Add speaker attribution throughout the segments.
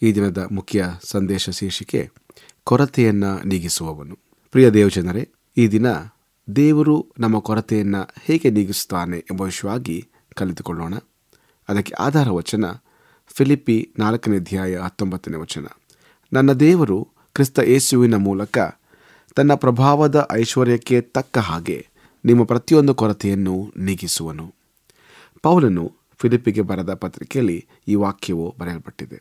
Speaker 1: ಈ ದಿನದ ಮುಖ್ಯ ಸಂದೇಶ ಶೀರ್ಷಿಕೆ ಕೊರತೆಯನ್ನು ನೀಗಿಸುವವನು ಪ್ರಿಯ ದೇವಜನರೇ ಈ ದಿನ ದೇವರು ನಮ್ಮ ಕೊರತೆಯನ್ನು ಹೇಗೆ ನೀಗಿಸುತ್ತಾನೆ ಎಂಬ ವಿಷಯವಾಗಿ ಕಲಿತುಕೊಳ್ಳೋಣ ಅದಕ್ಕೆ ಆಧಾರ ವಚನ ಫಿಲಿಪಿ ನಾಲ್ಕನೇ ಅಧ್ಯಾಯ ಹತ್ತೊಂಬತ್ತನೇ ವಚನ ನನ್ನ ದೇವರು ಕ್ರಿಸ್ತ ಯೇಸುವಿನ ಮೂಲಕ ತನ್ನ ಪ್ರಭಾವದ ಐಶ್ವರ್ಯಕ್ಕೆ ತಕ್ಕ ಹಾಗೆ ನಿಮ್ಮ ಪ್ರತಿಯೊಂದು ಕೊರತೆಯನ್ನು ನೀಗಿಸುವನು ಪೌಲನು ಫಿಲಿಪಿಗೆ ಬರೆದ ಪತ್ರಿಕೆಯಲ್ಲಿ ಈ ವಾಕ್ಯವು ಬರೆಯಲ್ಪಟ್ಟಿದೆ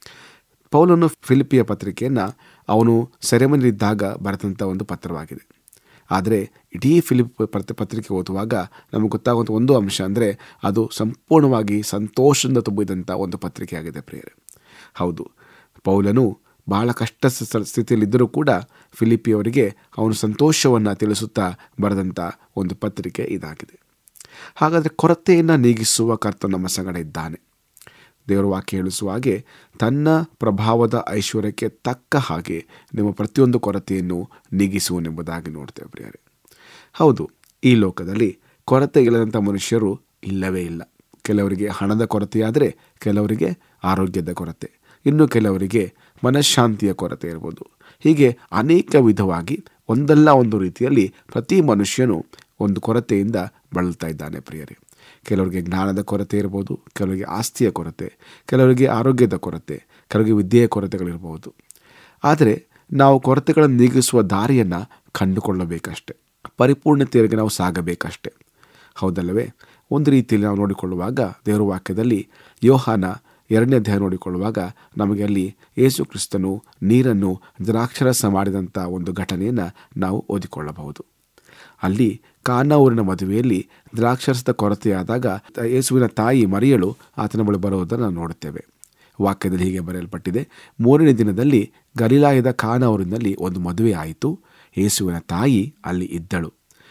Speaker 1: ಪೌಲನು ಫಿಲಿಪಿಯ ಪತ್ರಿಕೆಯನ್ನು ಅವನು ಸೆರೆಮನಿಲಿದ್ದಾಗ ಬರೆದಂಥ ಒಂದು ಪತ್ರವಾಗಿದೆ ಆದರೆ ಇಡೀ ಫಿಲಿಪ್ ಪತ್ರ ಪತ್ರಿಕೆ ಓದುವಾಗ ನಮಗೆ ಗೊತ್ತಾಗುವಂಥ ಒಂದು ಅಂಶ ಅಂದರೆ ಅದು ಸಂಪೂರ್ಣವಾಗಿ ಸಂತೋಷದಿಂದ ತುಂಬಿದಂಥ ಒಂದು ಪತ್ರಿಕೆ ಆಗಿದೆ ಪ್ರಿಯರೇ ಹೌದು ಪೌಲನು ಬಹಳ ಕಷ್ಟ ಸ್ಥಿತಿಯಲ್ಲಿದ್ದರೂ ಕೂಡ ಫಿಲಿಪಿಯವರಿಗೆ ಅವನು ಸಂತೋಷವನ್ನು ತಿಳಿಸುತ್ತಾ ಬರೆದಂಥ ಒಂದು ಪತ್ರಿಕೆ ಇದಾಗಿದೆ ಹಾಗಾದರೆ ಕೊರತೆಯನ್ನು ನೀಗಿಸುವ ಕರ್ತ ನಮ್ಮ ಸಂಗಡ ಇದ್ದಾನೆ ದೇವರ ವಾಕ್ಯ ಹೇಳಿಸುವ ಹಾಗೆ ತನ್ನ ಪ್ರಭಾವದ ಐಶ್ವರ್ಯಕ್ಕೆ ತಕ್ಕ ಹಾಗೆ ನಿಮ್ಮ ಪ್ರತಿಯೊಂದು ಕೊರತೆಯನ್ನು ನೀಗಿಸುವನೆಂಬುದಾಗಿ ನೋಡ್ತೇವೆ ಪ್ರಿಯರೇ ಹೌದು ಈ ಲೋಕದಲ್ಲಿ ಕೊರತೆ ಇಲ್ಲದಂಥ ಮನುಷ್ಯರು ಇಲ್ಲವೇ ಇಲ್ಲ ಕೆಲವರಿಗೆ ಹಣದ ಕೊರತೆಯಾದರೆ ಕೆಲವರಿಗೆ ಆರೋಗ್ಯದ ಕೊರತೆ ಇನ್ನು ಕೆಲವರಿಗೆ ಮನಃಶಾಂತಿಯ ಕೊರತೆ ಇರ್ಬೋದು ಹೀಗೆ ಅನೇಕ ವಿಧವಾಗಿ ಒಂದಲ್ಲ ಒಂದು ರೀತಿಯಲ್ಲಿ ಪ್ರತಿ ಮನುಷ್ಯನು ಒಂದು ಕೊರತೆಯಿಂದ ಬಳಲ್ತಾ ಇದ್ದಾನೆ ಪ್ರಿಯರೇ ಕೆಲವರಿಗೆ ಜ್ಞಾನದ ಕೊರತೆ ಇರ್ಬೋದು ಕೆಲವರಿಗೆ ಆಸ್ತಿಯ ಕೊರತೆ ಕೆಲವರಿಗೆ ಆರೋಗ್ಯದ ಕೊರತೆ ಕೆಲವರಿಗೆ ವಿದ್ಯೆಯ ಕೊರತೆಗಳಿರ್ಬೋದು ಆದರೆ ನಾವು ಕೊರತೆಗಳನ್ನು ನೀಗಿಸುವ ದಾರಿಯನ್ನು ಕಂಡುಕೊಳ್ಳಬೇಕಷ್ಟೆ ಪರಿಪೂರ್ಣತೆಯವರೆಗೆ ನಾವು ಸಾಗಬೇಕಷ್ಟೆ ಹೌದಲ್ಲವೇ ಒಂದು ರೀತಿಯಲ್ಲಿ ನಾವು ನೋಡಿಕೊಳ್ಳುವಾಗ ದೇವರ ವಾಕ್ಯದಲ್ಲಿ ಯೋಹಾನ ಎರಡನೇ ಅಧ್ಯಾಯ ನೋಡಿಕೊಳ್ಳುವಾಗ ನಮಗೆ ಅಲ್ಲಿ ಯೇಸು ಕ್ರಿಸ್ತನು ನೀರನ್ನು ದ್ರಾಕ್ಷರಸ ಮಾಡಿದಂಥ ಒಂದು ಘಟನೆಯನ್ನು ನಾವು ಓದಿಕೊಳ್ಳಬಹುದು ಅಲ್ಲಿ ಕಾನಾ ಊರಿನ ಮದುವೆಯಲ್ಲಿ ದ್ರಾಕ್ಷರಸದ ಕೊರತೆಯಾದಾಗ ಯೇಸುವಿನ ತಾಯಿ ಮರಿಯಳು ಆತನ ಬಳಿ ಬರುವುದನ್ನು ನಾವು ನೋಡುತ್ತೇವೆ ವಾಕ್ಯದಲ್ಲಿ ಹೀಗೆ ಬರೆಯಲ್ಪಟ್ಟಿದೆ ಮೂರನೇ ದಿನದಲ್ಲಿ ಗಲಿಲಾಯದ ಕಾನಾ ಊರಿನಲ್ಲಿ ಒಂದು ಮದುವೆ ಆಯಿತು ಯೇಸುವಿನ ತಾಯಿ ಅಲ್ಲಿ ಇದ್ದಳು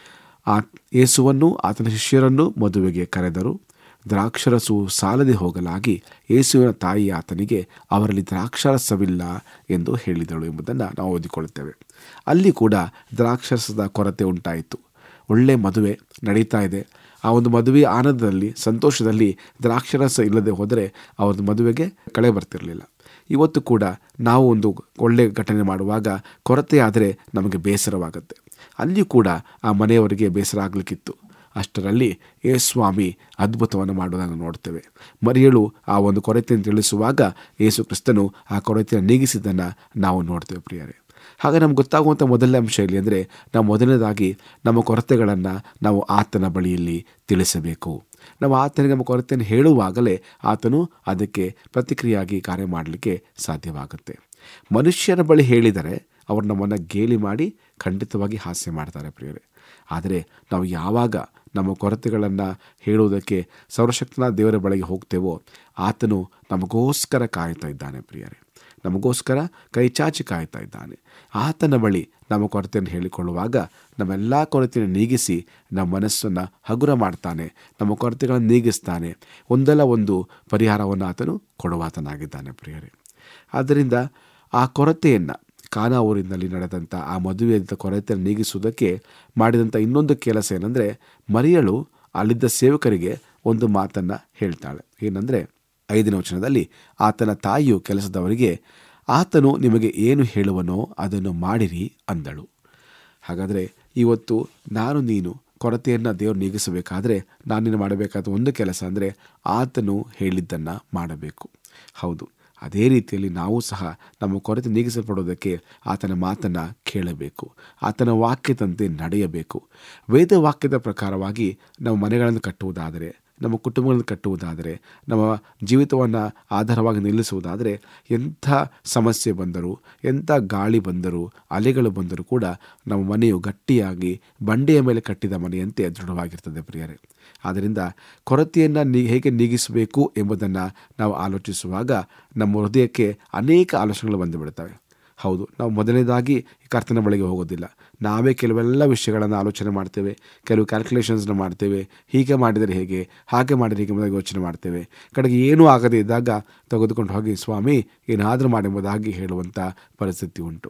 Speaker 1: ಆ ಯೇಸುವನ್ನು ಆತನ ಶಿಷ್ಯರನ್ನು ಮದುವೆಗೆ ಕರೆದರು ದ್ರಾಕ್ಷರಸು ಸಾಲದೆ ಹೋಗಲಾಗಿ ಯೇಸುವಿನ ತಾಯಿ ಆತನಿಗೆ ಅವರಲ್ಲಿ ದ್ರಾಕ್ಷರಸವಿಲ್ಲ ಎಂದು ಹೇಳಿದಳು ಎಂಬುದನ್ನು ನಾವು ಓದಿಕೊಳ್ಳುತ್ತೇವೆ ಅಲ್ಲಿ ಕೂಡ ದ್ರಾಕ್ಷರಸದ ಕೊರತೆ ಉಂಟಾಯಿತು ಒಳ್ಳೆ ಮದುವೆ ನಡೀತಾ ಇದೆ ಆ ಒಂದು ಮದುವೆ ಆನಂದದಲ್ಲಿ ಸಂತೋಷದಲ್ಲಿ ದ್ರಾಕ್ಷರಸ ಇಲ್ಲದೆ ಹೋದರೆ ಆ ಒಂದು ಮದುವೆಗೆ ಕಳೆ ಬರ್ತಿರಲಿಲ್ಲ ಇವತ್ತು ಕೂಡ ನಾವು ಒಂದು ಒಳ್ಳೆಯ ಘಟನೆ ಮಾಡುವಾಗ ಕೊರತೆ ಆದರೆ ನಮಗೆ ಬೇಸರವಾಗುತ್ತೆ ಅಲ್ಲಿಯೂ ಕೂಡ ಆ ಮನೆಯವರಿಗೆ ಬೇಸರ ಆಗಲಿಕ್ಕಿತ್ತು ಅಷ್ಟರಲ್ಲಿ ಏ ಸ್ವಾಮಿ ಅದ್ಭುತವನ್ನು ಮಾಡುವುದನ್ನು ನೋಡ್ತೇವೆ ಮರಿಯಳು ಆ ಒಂದು ಕೊರತೆಯನ್ನು ತಿಳಿಸುವಾಗ ಯೇಸು ಕ್ರಿಸ್ತನು ಆ ಕೊರತೆಯನ್ನು ನೀಗಿಸಿದ್ದನ್ನು ನಾವು ನೋಡ್ತೇವೆ ಪ್ರಿಯರೇ ಹಾಗೆ ನಮ್ಗೆ ಗೊತ್ತಾಗುವಂಥ ಮೊದಲನೇ ಅಂಶ ಇಲ್ಲಿ ಅಂದರೆ ನಾವು ಮೊದಲನೇದಾಗಿ ನಮ್ಮ ಕೊರತೆಗಳನ್ನು ನಾವು ಆತನ ಬಳಿಯಲ್ಲಿ ತಿಳಿಸಬೇಕು ನಾವು ಆತನಿಗೆ ನಮ್ಮ ಕೊರತೆಯನ್ನು ಹೇಳುವಾಗಲೇ ಆತನು ಅದಕ್ಕೆ ಪ್ರತಿಕ್ರಿಯೆಯಾಗಿ ಕಾರ್ಯ ಮಾಡಲಿಕ್ಕೆ ಸಾಧ್ಯವಾಗುತ್ತೆ ಮನುಷ್ಯನ ಬಳಿ ಹೇಳಿದರೆ ಅವರು ನಮ್ಮನ್ನು ಗೇಲಿ ಮಾಡಿ ಖಂಡಿತವಾಗಿ ಹಾಸ್ಯ ಮಾಡ್ತಾರೆ ಪ್ರಿಯರೇ ಆದರೆ ನಾವು ಯಾವಾಗ ನಮ್ಮ ಕೊರತೆಗಳನ್ನು ಹೇಳುವುದಕ್ಕೆ ಸರ್ವಶಕ್ತನ ದೇವರ ಬಳಿಗೆ ಹೋಗ್ತೇವೋ ಆತನು ನಮಗೋಸ್ಕರ ಕಾಯ್ತಾ ಇದ್ದಾನೆ ಪ್ರಿಯರೇ ನಮಗೋಸ್ಕರ ಕೈ ಚಾಚಿ ಕಾಯ್ತಾ ಇದ್ದಾನೆ ಆತನ ಬಳಿ ನಮ್ಮ ಕೊರತೆಯನ್ನು ಹೇಳಿಕೊಳ್ಳುವಾಗ ನಮ್ಮೆಲ್ಲ ಕೊರತೆಯನ್ನು ನೀಗಿಸಿ ನಮ್ಮ ಮನಸ್ಸನ್ನು ಹಗುರ ಮಾಡ್ತಾನೆ ನಮ್ಮ ಕೊರತೆಗಳನ್ನು ನೀಗಿಸ್ತಾನೆ ಒಂದಲ್ಲ ಒಂದು ಪರಿಹಾರವನ್ನು ಆತನು ಕೊಡುವಾತನಾಗಿದ್ದಾನೆ ಪ್ರಿಯರೇ ಆದ್ದರಿಂದ ಆ ಕೊರತೆಯನ್ನು ಕಾನಾ ಊರಿನಲ್ಲಿ ನಡೆದಂಥ ಆ ಮದುವೆಯಂಥ ಕೊರತೆಯನ್ನು ನೀಗಿಸುವುದಕ್ಕೆ ಮಾಡಿದಂಥ ಇನ್ನೊಂದು ಕೆಲಸ ಏನಂದರೆ ಮರಿಯಳು ಅಲ್ಲಿದ್ದ ಸೇವಕರಿಗೆ ಒಂದು ಮಾತನ್ನು ಹೇಳ್ತಾಳೆ ಏನಂದರೆ ಐದನೇ ವಚನದಲ್ಲಿ ಆತನ ತಾಯಿಯು ಕೆಲಸದವರಿಗೆ ಆತನು ನಿಮಗೆ ಏನು ಹೇಳುವನೋ ಅದನ್ನು ಮಾಡಿರಿ ಅಂದಳು ಹಾಗಾದರೆ ಇವತ್ತು ನಾನು ನೀನು ಕೊರತೆಯನ್ನು ದೇವರು ನೀಗಿಸಬೇಕಾದ್ರೆ ನಾನಿನ್ನು ಮಾಡಬೇಕಾದ ಒಂದು ಕೆಲಸ ಅಂದರೆ ಆತನು ಹೇಳಿದ್ದನ್ನು ಮಾಡಬೇಕು ಹೌದು ಅದೇ ರೀತಿಯಲ್ಲಿ ನಾವು ಸಹ ನಮ್ಮ ಕೊರತೆ ನೀಗಿಸಲ್ಪಡೋದಕ್ಕೆ ಆತನ ಮಾತನ್ನು ಕೇಳಬೇಕು ಆತನ ವಾಕ್ಯದಂತೆ ನಡೆಯಬೇಕು ವೇದ ವಾಕ್ಯದ ಪ್ರಕಾರವಾಗಿ ನಾವು ಮನೆಗಳನ್ನು ಕಟ್ಟುವುದಾದರೆ ನಮ್ಮ ಕುಟುಂಬಗಳನ್ನು ಕಟ್ಟುವುದಾದರೆ ನಮ್ಮ ಜೀವಿತವನ್ನು ಆಧಾರವಾಗಿ ನಿಲ್ಲಿಸುವುದಾದರೆ ಎಂಥ ಸಮಸ್ಯೆ ಬಂದರೂ ಎಂಥ ಗಾಳಿ ಬಂದರೂ ಅಲೆಗಳು ಬಂದರೂ ಕೂಡ ನಮ್ಮ ಮನೆಯು ಗಟ್ಟಿಯಾಗಿ ಬಂಡೆಯ ಮೇಲೆ ಕಟ್ಟಿದ ಮನೆಯಂತೆ ದೃಢವಾಗಿರ್ತದೆ ಪ್ರಿಯರೇ ಆದ್ದರಿಂದ ಕೊರತೆಯನ್ನು ನೀ ಹೇಗೆ ನೀಗಿಸಬೇಕು ಎಂಬುದನ್ನು ನಾವು ಆಲೋಚಿಸುವಾಗ ನಮ್ಮ ಹೃದಯಕ್ಕೆ ಅನೇಕ ಆಲೋಚನೆಗಳು ಬಂದು ಬಿಡ್ತವೆ ಹೌದು ನಾವು ಮೊದಲನೇದಾಗಿ ಕರ್ತನ ಬಳಿಗೆ ಹೋಗೋದಿಲ್ಲ ನಾವೇ ಕೆಲವೆಲ್ಲ ವಿಷಯಗಳನ್ನು ಆಲೋಚನೆ ಮಾಡ್ತೇವೆ ಕೆಲವು ಕ್ಯಾಲ್ಕುಲೇಷನ್ಸ್ನ ಮಾಡ್ತೇವೆ ಹೀಗೆ ಮಾಡಿದರೆ ಹೇಗೆ ಹಾಗೆ ಮಾಡಿದರೆ ಹೀಗೆ ಎಂಬುದಾಗಿ ಯೋಚನೆ ಮಾಡ್ತೇವೆ ಕಡೆಗೆ ಏನೂ ಆಗದೇ ಇದ್ದಾಗ ತೆಗೆದುಕೊಂಡು ಹೋಗಿ ಸ್ವಾಮಿ ಏನಾದರೂ ಮಾಡಿ ಎಂಬುದಾಗಿ ಹೇಳುವಂಥ ಪರಿಸ್ಥಿತಿ ಉಂಟು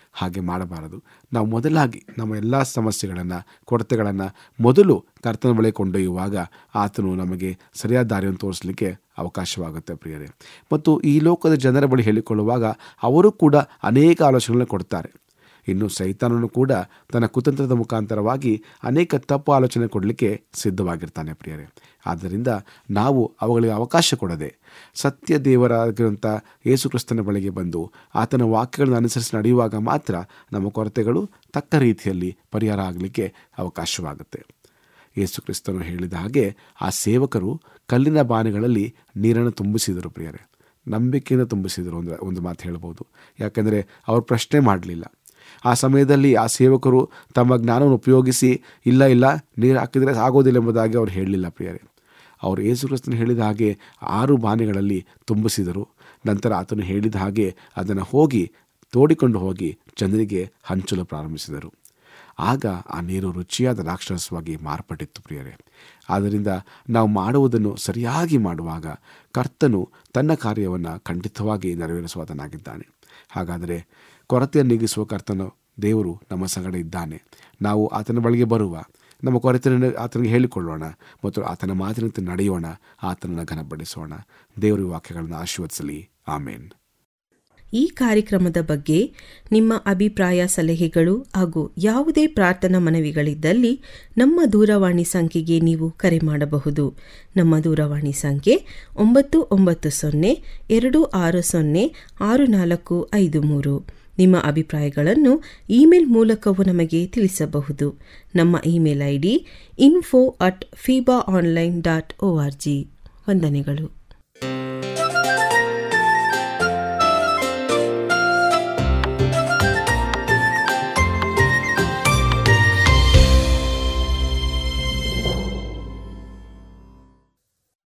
Speaker 1: ಹಾಗೆ ಮಾಡಬಾರದು ನಾವು ಮೊದಲಾಗಿ ನಮ್ಮ ಎಲ್ಲ ಸಮಸ್ಯೆಗಳನ್ನು ಕೊರತೆಗಳನ್ನು ಮೊದಲು ಕರ್ತನ ಬಳಿ ಕೊಂಡೊಯ್ಯುವಾಗ ಆತನು ನಮಗೆ ಸರಿಯಾದ ದಾರಿಯನ್ನು ತೋರಿಸಲಿಕ್ಕೆ ಅವಕಾಶವಾಗುತ್ತೆ ಪ್ರಿಯರೇ ಮತ್ತು ಈ ಲೋಕದ ಜನರ ಬಳಿ ಹೇಳಿಕೊಳ್ಳುವಾಗ ಅವರು ಕೂಡ ಅನೇಕ ಆಲೋಚನೆಗಳನ್ನು ಕೊಡ್ತಾರೆ ಇನ್ನು ಸೈತಾನನು ಕೂಡ ತನ್ನ ಕುತಂತ್ರದ ಮುಖಾಂತರವಾಗಿ ಅನೇಕ ತಪ್ಪು ಆಲೋಚನೆ ಕೊಡಲಿಕ್ಕೆ ಸಿದ್ಧವಾಗಿರ್ತಾನೆ ಪ್ರಿಯರೇ ಆದ್ದರಿಂದ ನಾವು ಅವುಗಳಿಗೆ ಅವಕಾಶ ಕೊಡದೆ ಸತ್ಯ ದೇವರಾಗಿರುವಂಥ ಯೇಸು ಕ್ರಿಸ್ತನ ಬಳಿಗೆ ಬಂದು ಆತನ ವಾಕ್ಯಗಳನ್ನು ಅನುಸರಿಸಿ ನಡೆಯುವಾಗ ಮಾತ್ರ ನಮ್ಮ ಕೊರತೆಗಳು ತಕ್ಕ ರೀತಿಯಲ್ಲಿ ಪರಿಹಾರ ಆಗಲಿಕ್ಕೆ ಅವಕಾಶವಾಗುತ್ತೆ ಯೇಸು ಕ್ರಿಸ್ತನು ಹೇಳಿದ ಹಾಗೆ ಆ ಸೇವಕರು ಕಲ್ಲಿನ ಬಾನೆಗಳಲ್ಲಿ ನೀರನ್ನು ತುಂಬಿಸಿದರು ಪ್ರಿಯರೇ ನಂಬಿಕೆಯಿಂದ ತುಂಬಿಸಿದರು ಒಂದು ಒಂದು ಮಾತು ಹೇಳ್ಬೋದು ಯಾಕೆಂದರೆ ಅವರು ಪ್ರಶ್ನೆ ಮಾಡಲಿಲ್ಲ ಆ ಸಮಯದಲ್ಲಿ ಆ ಸೇವಕರು ತಮ್ಮ ಜ್ಞಾನವನ್ನು ಉಪಯೋಗಿಸಿ ಇಲ್ಲ ಇಲ್ಲ ನೀರು ಹಾಕಿದರೆ ಆಗೋದಿಲ್ಲ ಎಂಬುದಾಗಿ ಅವರು ಹೇಳಲಿಲ್ಲ ಪ್ರಿಯರೇ ಅವರು ಯೇಸು ಕ್ರಿಸ್ತನು ಹೇಳಿದ ಹಾಗೆ ಆರು ಬಾನೆಗಳಲ್ಲಿ ತುಂಬಿಸಿದರು ನಂತರ ಆತನು ಹೇಳಿದ ಹಾಗೆ ಅದನ್ನು ಹೋಗಿ ತೋಡಿಕೊಂಡು ಹೋಗಿ ಜನರಿಗೆ ಹಂಚಲು ಪ್ರಾರಂಭಿಸಿದರು ಆಗ ಆ ನೀರು ರುಚಿಯಾದ ರಾಕ್ಷಸವಾಗಿ ಮಾರ್ಪಟ್ಟಿತ್ತು ಪ್ರಿಯರೇ ಆದ್ದರಿಂದ ನಾವು ಮಾಡುವುದನ್ನು ಸರಿಯಾಗಿ ಮಾಡುವಾಗ ಕರ್ತನು ತನ್ನ ಕಾರ್ಯವನ್ನು ಖಂಡಿತವಾಗಿ ನೆರವೇರಿಸುವಾತನಾಗಿದ್ದಾನೆ ಹಾಗಾದರೆ ಕೊರತೆಯನ್ನು ನೀಗಿಸುವ ಕರ್ತನು ದೇವರು ನಮ್ಮ ಸಂಗಡ ಇದ್ದಾನೆ ನಾವು ಆತನ ಬಳಿಗೆ ಬರುವ ನಮ್ಮ ಕೊರತೆಯನ್ನು ಆತನಿಗೆ ಹೇಳಿಕೊಳ್ಳೋಣ ಮತ್ತು ಆತನ ಮಾತಿನಂತೆ ನಡೆಯೋಣ ಆತನನ್ನು ಘನಪಡಿಸೋಣ ದೇವರ ವಾಕ್ಯಗಳನ್ನು ಆಶೀರ್ವದಿಸಲಿ ಆಮೇನ್
Speaker 2: ಈ ಕಾರ್ಯಕ್ರಮದ ಬಗ್ಗೆ ನಿಮ್ಮ ಅಭಿಪ್ರಾಯ ಸಲಹೆಗಳು ಹಾಗೂ ಯಾವುದೇ ಪ್ರಾರ್ಥನಾ ಮನವಿಗಳಿದ್ದಲ್ಲಿ ನಮ್ಮ ದೂರವಾಣಿ ಸಂಖ್ಯೆಗೆ ನೀವು ಕರೆ ಮಾಡಬಹುದು ನಮ್ಮ ದೂರವಾಣಿ ಸಂಖ್ಯೆ ಒಂಬತ್ತು ಒಂಬತ್ತು ಸೊನ್ನೆ ಎರಡು ಆರು ಸೊನ್ನೆ ಆರು ನಾಲ್ಕು ಐದು ಮೂರು ನಿಮ್ಮ ಅಭಿಪ್ರಾಯಗಳನ್ನು ಇಮೇಲ್ ಮೂಲಕವೂ ನಮಗೆ ತಿಳಿಸಬಹುದು ನಮ್ಮ email I D info at FEBA online dot O R G ವಂದನೆಗಳು